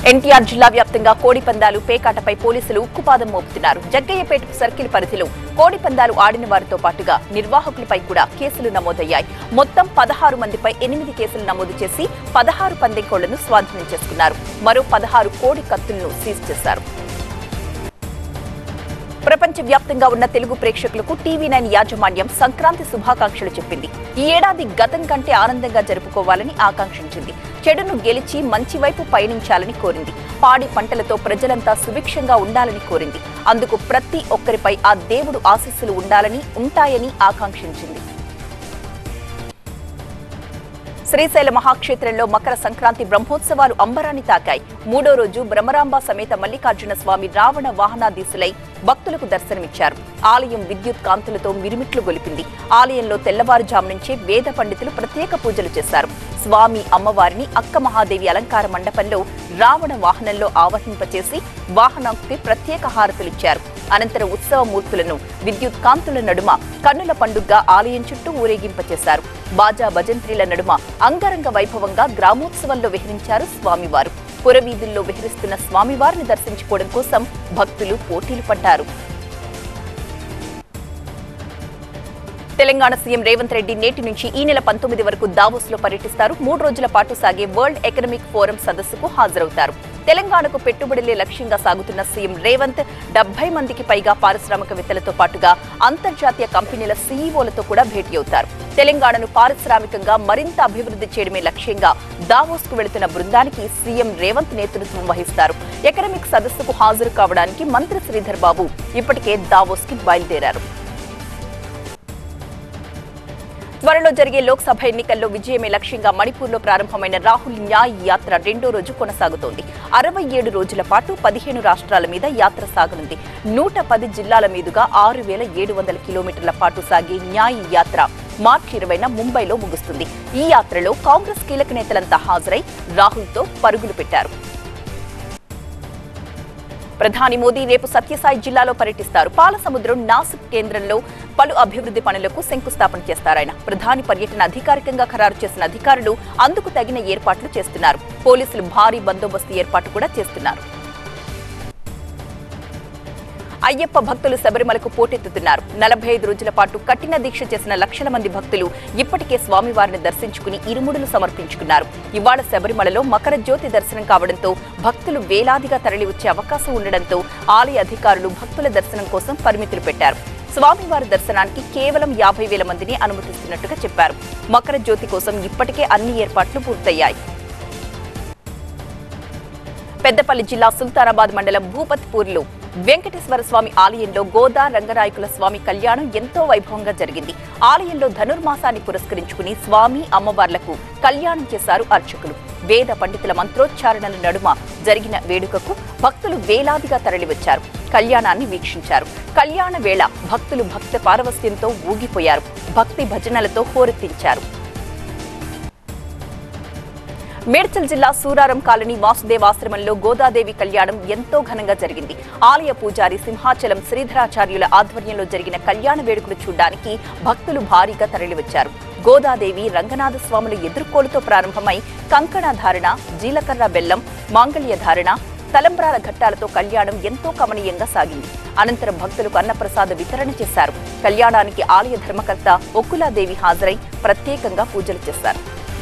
ఎన్టీఆర్ జిల్లా వ్యాప్తంగా కోడి పందాలు పేకాటపై పోలీసులు ఉక్కుపాదం మోపుతున్నారు జగ్గయ్యపేట సర్కిల్ పరిధిలో కోడి పందాలు ఆడిన వారితో పాటుగా నిర్వాహకులపై కూడా కేసులు నమోదయ్యాయి మొత్తం పదహారు మందిపై ఎనిమిది కేసులు నమోదు చేసి పదహారు పందెం కోళ్లను స్వాధీనం చేసుకున్నారు మరో పదహారు కోడి కత్తులను సీజ్ చేశారు ప్రపంచ వ్యాప్తంగా ఉన్న తెలుగు ప్రేక్షకులకు టీవీ నైన్ యాజమాన్యం సంక్రాంతి శుభాకాంక్షలు చెప్పింది ఈ ఏడాది గతం కంటే ఆనందంగా జరుపుకోవాలని ఆకాంక్షించింది చెడును గెలిచి మంచి వైపు పయనించాలని కోరింది పాడి పంటలతో ప్రజలంతా సుభిక్షంగా ఉండాలని కోరింది అందుకు ప్రతి ఒక్కరిపై ఆ దేవుడు ఆశీస్సులు ఉండాలని ఉంటాయని ఆకాంక్షించింది శ్రీశైల మహాక్షేత్రంలో మకర సంక్రాంతి బ్రహ్మోత్సవాలు అంబరాన్ని తాకాయి మూడో రోజు బ్రహ్మరాంబ సమేత మల్లికార్జున స్వామి రావణ వాహనాధీశులై భక్తులకు దర్శనమిచ్చారు ఆలయం విద్యుత్ కాంతులతో మిరుమిట్లు గొలిపింది ఆలయంలో తెల్లవారుజాము నుంచే వేద పండితులు ప్రత్యేక పూజలు చేశారు స్వామి అమ్మవారిని అక్క మహాదేవి అలంకార మండపంలో రావణ వాహనంలో ఆవహింపచేసి వాహనానికి ప్రత్యేక హారతులిచ్చారు అనంతరం ఉత్సవ మూర్తులను విద్యుత్ కాంతుల నడుమ కన్నుల పండుగగా ఆలయం చుట్టూ ఊరేగింపచేశారు బాజా భజంత్రీల నడుమ అంగరంగ వైభవంగా గ్రామోత్సవంలో విహరించారు స్వామివారు పురవీధుల్లో విహరిస్తున్న స్వామివారిని దర్శించుకోవడం కోసం భక్తులు పోటీలు పడ్డారు తెలంగాణ సీఎం రేవంత్ రెడ్డి నేటి నుంచి ఈ నెల పంతొమ్మిది వరకు దావోస్ లో పర్యటిస్తారు మూడు రోజుల పాటు సాగే వరల్డ్ ఎకనామిక్ ఫోరం సదస్సుకు హాజరవుతారు తెలంగాణకు పెట్టుబడులే లక్ష్యంగా సాగుతున్న సీఎం రేవంత్ డెబ్బై మందికి పైగా పారిశ్రామికవేత్తలతో పాటుగా అంతర్జాతీయ కంపెనీల సీఈఓలతో కూడా భేటీ అవుతారు తెలంగాణను పారిశ్రామికంగా మరింత అభివృద్ధి చేయడమే లక్ష్యంగా దావోస్ కు వెళుతున్న బృందానికి సీఎం రేవంత్ నేతృత్వం వహిస్తారు ఎకనామిక్ సదస్సుకు హాజరు కావడానికి మంత్రి శ్రీధర్ బాబు ఇప్పటికే దావోస్ కి బయలుదేరారు త్వరలో జరిగే లోక్సభ ఎన్నికల్లో విజయమే లక్ష్యంగా మణిపూర్లో ప్రారంభమైన రాహుల్ న్యాయ్ యాత్ర రెండో రోజు కొనసాగుతోంది అరవై ఏడు రోజుల పాటు పదిహేను రాష్ట్రాల మీద యాత్ర సాగనుంది నూట పది జిల్లాల మీదుగా ఆరు వేల ఏడు వందల కిలోమీటర్ల పాటు సాగే న్యాయ్ యాత్ర మార్చి ఇరవైన ముంబైలో ముగుస్తుంది ఈ యాత్రలో కాంగ్రెస్ కీలక నేతలంతా హాజరై రాహుల్తో పరుగులు పెట్టారు ప్రధాని మోదీ రేపు సత్యసాయి జిల్లాలో పర్యటిస్తారు పాలసముద్రం నాసిక్ కేంద్రంలో పలు అభివృద్ధి పనులకు శంకుస్థాపన చేస్తారాయన ప్రధాని పర్యటన అధికారికంగా ఖరారు చేసిన అధికారులు అందుకు తగిన ఏర్పాట్లు చేస్తున్నారు పోలీసులు భారీ బందోబస్తు ఏర్పాటు కూడా చేస్తున్నారు అయ్యప్ప భక్తులు శబరిమలకు పోటెత్తుతున్నారు నలభై ఐదు రోజుల పాటు కఠిన దీక్ష చేసిన లక్షల మంది భక్తులు ఇప్పటికే స్వామివారిని దర్శించుకుని ఇరుముడులు సమర్పించుకున్నారు ఇవాళ శబరిమలలో మకర జ్యోతి దర్శనం కావడంతో భక్తులు వేలాదిగా తరలి వచ్చే అవకాశం ఉండడంతో ఆలయ అధికారులు భక్తుల దర్శనం కోసం పరిమితులు పెట్టారు స్వామివారి దర్శనానికి కేవలం యాభై వేల మందిని అనుమతిస్తున్నట్టుగా చెప్పారు మకర జ్యోతి కోసం ఇప్పటికే అన్ని ఏర్పాట్లు పూర్తయ్యాయి పెద్దపల్లి జిల్లా సుల్తానాబాద్ మండలం భూపత్పూర్లో వెంకటేశ్వర స్వామి ఆలయంలో గోదా రంగనాయకుల స్వామి కళ్యాణం ఎంతో వైభవంగా జరిగింది ఆలయంలో ధనుర్మాసాన్ని పురస్కరించుకుని స్వామి అమ్మవార్లకు కళ్యాణం చేశారు అర్చకులు వేద పండితుల మంత్రోచ్చారణల నడుమ జరిగిన వేడుకకు భక్తులు వేలాదిగా తరలివచ్చారు కళ్యాణాన్ని వీక్షించారు కళ్యాణ వేళ భక్తులు భక్త పారవస్యంతో ఊగిపోయారు భక్తి భజనలతో హోరెత్తించారు మేడ్చల్ జిల్లా సూరారం కాలనీ వాసుదేవాశ్రమంలో గోదాదేవి కళ్యాణం ఎంతో ఘనంగా జరిగింది ఆలయ పూజారి సింహాచలం శ్రీధరాచార్యుల ఆధ్వర్యంలో జరిగిన కళ్యాణ వేడుకలు చూడడానికి భక్తులు భారీగా తరలివచ్చారు గోదాదేవి రంగనాథ స్వాముల ఎదుర్కోలుతో ప్రారంభమై కంకణ ధారణ జీలకర్ర బెల్లం మాంగళ్య ధారణ తలంబ్రాల ఘట్టాలతో కళ్యాణం ఎంతో కమనీయంగా సాగింది అనంతరం భక్తులకు అన్నప్రసాద వితరణ చేశారు కళ్యాణానికి ఆలయ ధర్మకర్త ఒక్కులాదేవి హాజరై ప్రత్యేకంగా పూజలు చేశారు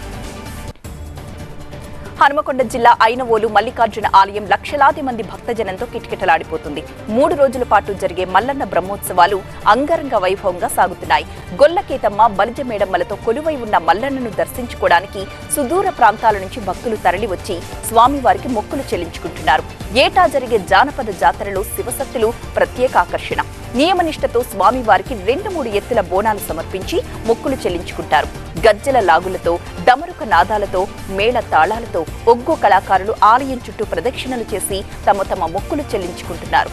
హనుమకొండ జిల్లా ఐనవోలు మల్లికార్జున ఆలయం లక్షలాది మంది భక్తజనంతో కిటకిటలాడిపోతుంది మూడు రోజుల పాటు జరిగే మల్లన్న బ్రహ్మోత్సవాలు అంగరంగ వైభవంగా సాగుతున్నాయి గొల్లకేతమ్మ బలిజమేడమ్మలతో కొలువై ఉన్న మల్లన్నను దర్శించుకోవడానికి సుదూర ప్రాంతాల నుంచి భక్తులు తరలివచ్చి స్వామివారికి మొక్కులు చెల్లించుకుంటున్నారు ఏటా జరిగే జానపద జాతరలో శివసత్తులు ప్రత్యేక ఆకర్షణ నియమనిష్టతో స్వామివారికి రెండు మూడు ఎత్తుల బోనాలు సమర్పించి మొక్కులు చెల్లించుకుంటారు గజ్జల లాగులతో డమరుక నాదాలతో మేళ తాళాలతో ఒగ్గు కళాకారులు ఆలయం చుట్టూ ప్రదక్షిణలు చేసి తమ తమ మొక్కులు చెల్లించుకుంటున్నారు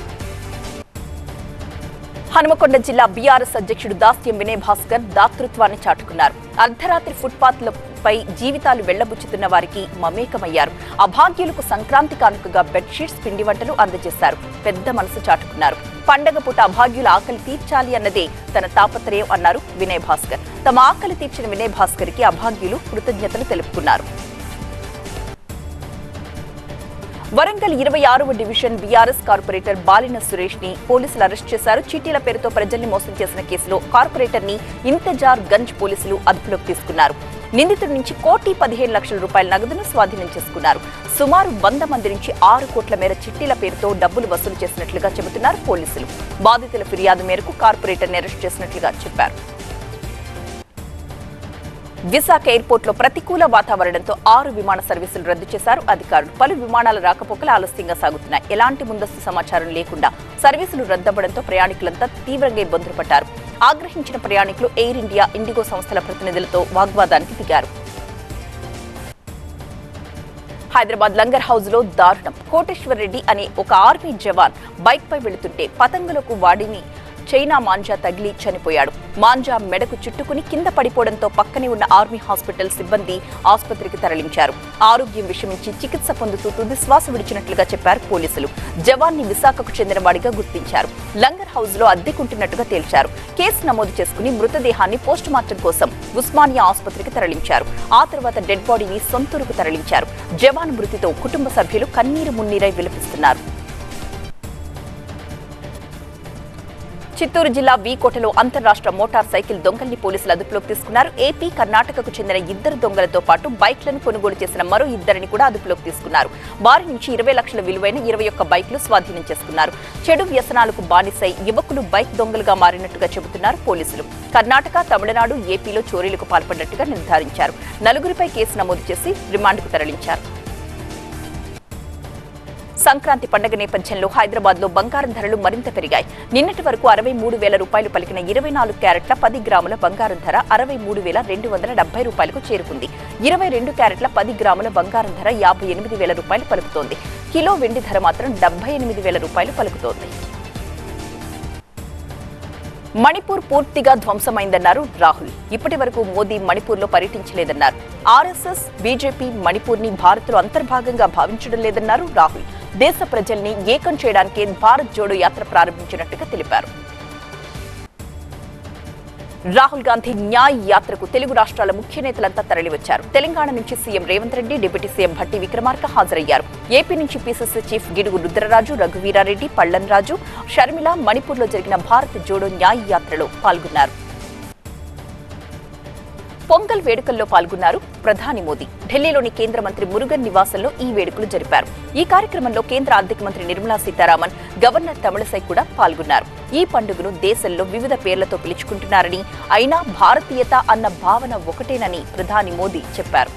హనుమకొండ జిల్లా బీఆర్ఎస్ అధ్యక్షుడు దాస్యం వినయ్ భాస్కర్ దాతృత్వాన్ని చాటుకున్నారు అర్ధరాత్రి ఫుట్పాత్లపై జీవితాలు వెళ్లబుచ్చుతున్న వారికి మమేకమయ్యారు అభాగ్యులకు సంక్రాంతి కానుకగా బెడ్షీట్స్ పిండి వంటలు అందజేశారు పెద్ద మనసు చాటుకున్నారు పండగ పూట అభాగ్యుల ఆకలి తీర్చాలి అన్నదే తన తాపత్రయం అన్నారు వినయ్ భాస్కర్ తమ ఆకలి తీర్చిన వినయ్ భాస్కర్ కి అభాగ్యులు కృతజ్ఞతలు తెలుపుకున్నారు వరంగల్ ఇరవై ఆరవ division BRS corporator Balina Suresh ని పోలీసులు అరెస్ట్ చేశారు చీటీల పేరుతో ప్రజల్ని మోసం చేసిన కేసులో కార్పొరేటర్ ని ఇంతజార్ గంజ్ పోలీసులు అదుపులోకి తీసుకున్నారు నిందితుడి నుంచి కోటి పదిహేను లక్షల రూపాయల నగదును స్వాధీనం చేసుకున్నారు సుమారు వంద మంది నుంచి ఆరు కోట్ల మేర చిట్టీల పేరుతో డబ్బులు వసూలు చేసినట్లుగా చెబుతున్నారు పోలీసులు బాధితుల ఫిర్యాదు మేరకు కార్పొరేటర్ని అరెస్ట్ చేసినట్లుగా చెప్పారు విశాఖ ఎయిర్పోర్ట్లో ప్రతికూల వాతావరణంతో ఆరు విమాన సర్వీసులు రద్దు చేశారు అధికారులు పలు విమానాల రాకపోకలు ఆలస్యంగా సాగుతున్నాయి ఎలాంటి ముందస్తు సమాచారం లేకుండా సర్వీసులు రద్దవడంతో ప్రయాణికులంతా తీవ్రంగా ఇబ్బందులు పడ్డారు ఆగ్రహించిన ప్రయాణికులు ఎయిర్ ఇండియా ఇండిగో సంస్థల ప్రతినిధులతో వాగ్వాదానికి దిగారు హైదరాబాద్ లంగర్ హౌస్ లో దారుణం కోటేశ్వర్ రెడ్డి అనే ఒక ఆర్మీ జవాన్ బైక్ పై వెళుతుంటే పతంగులకు వాడిని చైనా మాంజా తగిలి చనిపోయాడు మాంజా మెడకు చుట్టుకుని కింద పడిపోవడంతో పక్కనే ఉన్న ఆర్మీ హాస్పిటల్ సిబ్బంది ఆసుపత్రికి తరలించారు ఆరోగ్యం విషమించి చికిత్స పొందుతూ తుది శ్వాస విడిచినట్లుగా చెప్పారు పోలీసులు జవాన్ని విశాఖకు చెందినవాడిగా గుర్తించారు లంగర్ హౌస్ లో అద్దెకుంటున్నట్టుగా తేల్చారు కేసు నమోదు చేసుకుని మృతదేహాన్ని పోస్ట్ మార్టం కోసం ఉస్మానియా ఆసుపత్రికి తరలించారు ఆ తర్వాత డెడ్ బాడీని సొంతూరుకు తరలించారు జవాన్ మృతితో కుటుంబ సభ్యులు కన్నీరు మున్నీరై విలపిస్తున్నారు చిత్తూరు జిల్లా వీకోటలో అంతర్రాష్ట్ర మోటార్ సైకిల్ దొంగల్ని పోలీసులు అదుపులోకి తీసుకున్నారు ఏపీ కర్ణాటకకు చెందిన ఇద్దరు దొంగలతో పాటు బైక్లను కొనుగోలు చేసిన మరో ఇద్దరిని కూడా అదుపులోకి తీసుకున్నారు వారి నుంచి ఇరవై లక్షల విలువైన ఇరవై ఒక్క బైక్లు స్వాధీనం చేసుకున్నారు చెడు వ్యసనాలకు బానిసై యువకులు బైక్ దొంగలుగా మారినట్టుగా చెబుతున్నారు పోలీసులు కర్ణాటక తమిళనాడు ఏపీలో చోరీలకు పాల్పడినట్టుగా నిర్ధారించారు నలుగురిపై కేసు నమోదు చేసి రిమాండ్కు తరలించారు సంక్రాంతి పండుగ నేపథ్యంలో హైదరాబాద్ లో బంగారం ధరలు మరింత పెరిగాయి నిన్నటి వరకు అరవై మూడు వేల రూపాయలు పలికిన ఇరవై నాలుగు క్యారెట్ల పది గ్రాముల బంగారం ధర అరవై మూడు వేల రెండు వందల డెబ్బై రూపాయలకు చేరుకుంది ఇరవై రెండు క్యారెట్ల పది గ్రాముల బంగారం ధర యాభై ఎనిమిది వేల రూపాయలు పలుకుతోంది కిలో వెండి ధర మాత్రం డెబ్బై ఎనిమిది వేల రూపాయలు పలుకుతోంది మణిపూర్ పూర్తిగా ధ్వంసమైందన్నారు రాహుల్ ఇప్పటి వరకు మోదీ మణిపూర్లో పర్యటించలేదన్నారు ఆర్ఎస్ఎస్ బీజేపీ మణిపూర్ని భారత్లో అంతర్భాగంగా భావించడం లేదన్నారు రాహుల్ దేశ ప్రజల్ని ఏకం చేయడానికే భారత్ జోడో యాత్ర ప్రారంభించినట్టుగా తెలిపారు రాహుల్ గాంధీ న్యాయ్ యాత్రకు తెలుగు రాష్ట్రాల ముఖ్య నేతలంతా తరలివచ్చారు తెలంగాణ నుంచి CM Revanth Reddy deputy CM Bhatti Vikramarka హాజరయ్యారు ఏపీ నుంచి పీసీసీ చీఫ్ గిడుగు రుద్రరాజు రఘువీరారెడ్డి పళ్లన్రాజు షర్మిల మణిపూర్లో జరిగిన భారత్ జోడో న్యాయ్ యాత్రలో పాల్గొన్నారు పొంగల్ వేడుకల్లో పాల్గొన్నారు ప్రధాని మోదీ ఢిల్లీలోని కేంద్ర మంత్రి మురుగన్ నివాసంలో ఈ వేడుకలు జరిపారు ఈ కార్యక్రమంలో కేంద్ర ఆర్థిక మంత్రి నిర్మలా సీతారామన్ గవర్నర్ తమిళసై కూడా పాల్గొన్నారు ఈ పండుగను దేశంలో వివిధ పేర్లతో పిలుచుకుంటున్నారని అయినా భారతీయత అన్న భావన ఒకటేనని ప్రధాని మోదీ చెప్పారు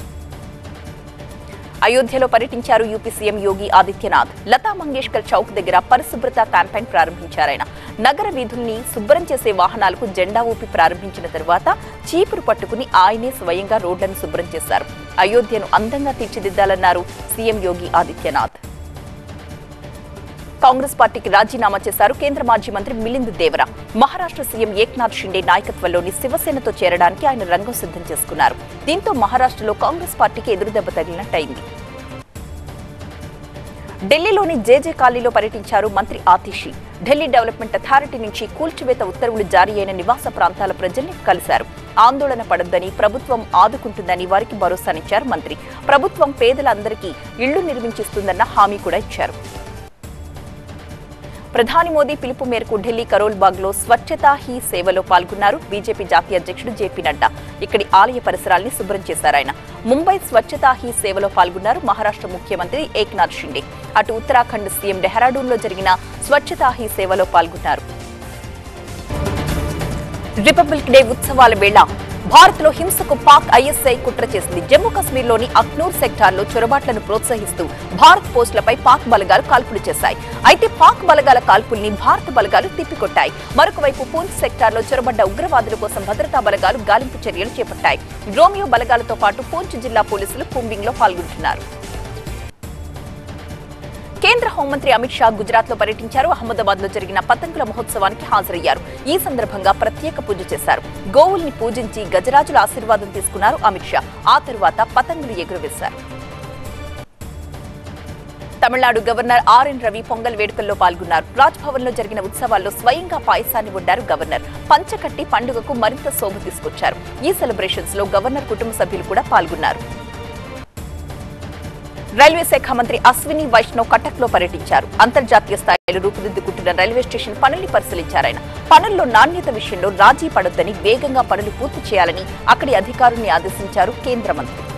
అయోధ్యలో పర్యటించారు యూపీ సీఎం యోగి ఆదిత్యనాథ్ లతా మంగేష్కర్ చౌక్ దగ్గర పరిశుభ్రత క్యాంపెయిన్ ప్రారంభించారాయన నగర వీధుల్ని శుభ్రం చేసే వాహనాలకు జెండా ఊపి ప్రారంభించిన తరువాత చీపురు పట్టుకుని ఆయనే స్వయంగా రోడ్లను శుభ్రం చేశారు అయోధ్యను అందంగా తీర్చిదిద్దాలన్నారు సీఎం యోగి ఆదిత్యనాథ్ కాంగ్రెస్ పార్టీకి రాజీనామా చేశారు కేంద్ర మాజీ మంత్రి మిలింద్ దేవరా మహారాష్ట్ర సీఎం ఏక్నాథ్ షిండే నాయకత్వంలోని శివసేనతో చేరడానికి ఆయన రంగం సిద్ధం చేసుకున్నారు దీంతో మహారాష్ట్రలో కాంగ్రెస్ పార్టీకి ఎదురుదెబ్బ తగిలినట్టయింది ఢిల్లీలోని జేజే కాలనీలో పర్యటించారు మంత్రి ఆతిషి ఢిల్లీ డెవలప్మెంట్ అథారిటీ నుంచి కూల్చివేత ఉత్తర్వులు జారీ అయిన నివాస ప్రాంతాల ప్రజల్ని కలిశారు ఆందోళన పడొద్దని ప్రభుత్వం ఆదుకుంటుందని వారికి భరోసానిచ్చారు మంత్రి ప్రభుత్వం పేదలందరికీ ఇళ్లు నిర్మించిస్తుందన్న హామీ కూడా ఇచ్చారు ప్రధాని మోదీ పిలుపు మేరకు ఢిల్లీ కరోల్ బాగ్ లో స్వచ్ఛతా హీ సేవలో పాల్గొన్నారు బీజేపీ జాతీయ అధ్యక్షుడు జేపీ నడ్డా ఇక్కడి ఆలయ పరిసరాల్ని శుభ్రం చేశారు ఆయన ముంబై స్వచ్ఛతా హీ సేవలో పాల్గొన్నారు మహారాష్ట్ర ముఖ్యమంత్రి ఏక్నాథ్ షిండే అటు ఉత్తరాఖండ్ సీఎం డెహ్రాడూన్ లో జరిగిన స్వచ్ఛతా హీ సేవలో పాల్గొన్నారు రిపబ్లిక్ డే ఉత్సవాల వేళ భారత్ లో హింసకు పాక్ ఐఎస్ఐ కుట్ర చేసింది జమ్మూ కశ్మీర్లోని అక్నూర్ సెక్టార్లో చొరబాట్లను ప్రోత్సహిస్తూ భారత్ పోస్టులపై పాక్ బలగాలు కాల్పులు చేశాయి అయితే పాక్ బలగాల కాల్పుల్ని భారత బలగాలు తిప్పికొట్టాయి మరొక వైపు పూంచ్ సెక్టార్లో చొరబడ్డ ఉగ్రవాదుల కోసం భద్రతా బలగాలు గాలింపు చర్యలు చేపట్టాయి రోమియో బలగాలతో పాటు పూంచ్ జిల్లా పోలీసులు కూంబింగ్ లో పాల్గొంటున్నారు కేంద్ర హోంమంత్రి అమిత్ షా గుజరాత్ లో పర్యటించారు అహ్మదాబాద్ లో జరిగిన పతంగుల మహోత్సవానికి హాజరయ్యారు ఈ సందర్భంగా ప్రత్యేక పూజ చేశారు గోవుల్ని పూజించి గజరాజుల ఆశీర్వాదం తీసుకున్నారు అమిత్ షా ఆ తరువాత పతంగులు ఎగురవేశారు తమిళనాడు గవర్నర్ ఆర్ఎన్ రవి పొంగల్ వేడుకల్లో పాల్గొన్నారు రాజ్భవన్ లో జరిగిన ఉత్సవాల్లో స్వయంగా పాయసాన్ని వండారు గవర్నర్ పంచకట్టి పండుగకు మరింత శోభ తీసుకొచ్చారు ఈ సెలబ్రేషన్స్ లో గవర్నర్ కుటుంబ సభ్యులు కూడా పాల్గొన్నారు రైల్వే శాఖ మంత్రి అశ్విని వైష్ణవ్ కటక్ లో పర్యటించారు అంతర్జాతీయ స్థాయిలో రూపుదిద్దుకుంటున్న రైల్వే స్టేషన్ పనుల్ని పరిశీలించారు ఆయన పనుల్లో నాణ్యత విషయంలో రాజీ పడొద్దని వేగంగా పనులు పూర్తి చేయాలని అక్కడి అధికారుల్ని ఆదేశించారు కేంద్ర మంత్రి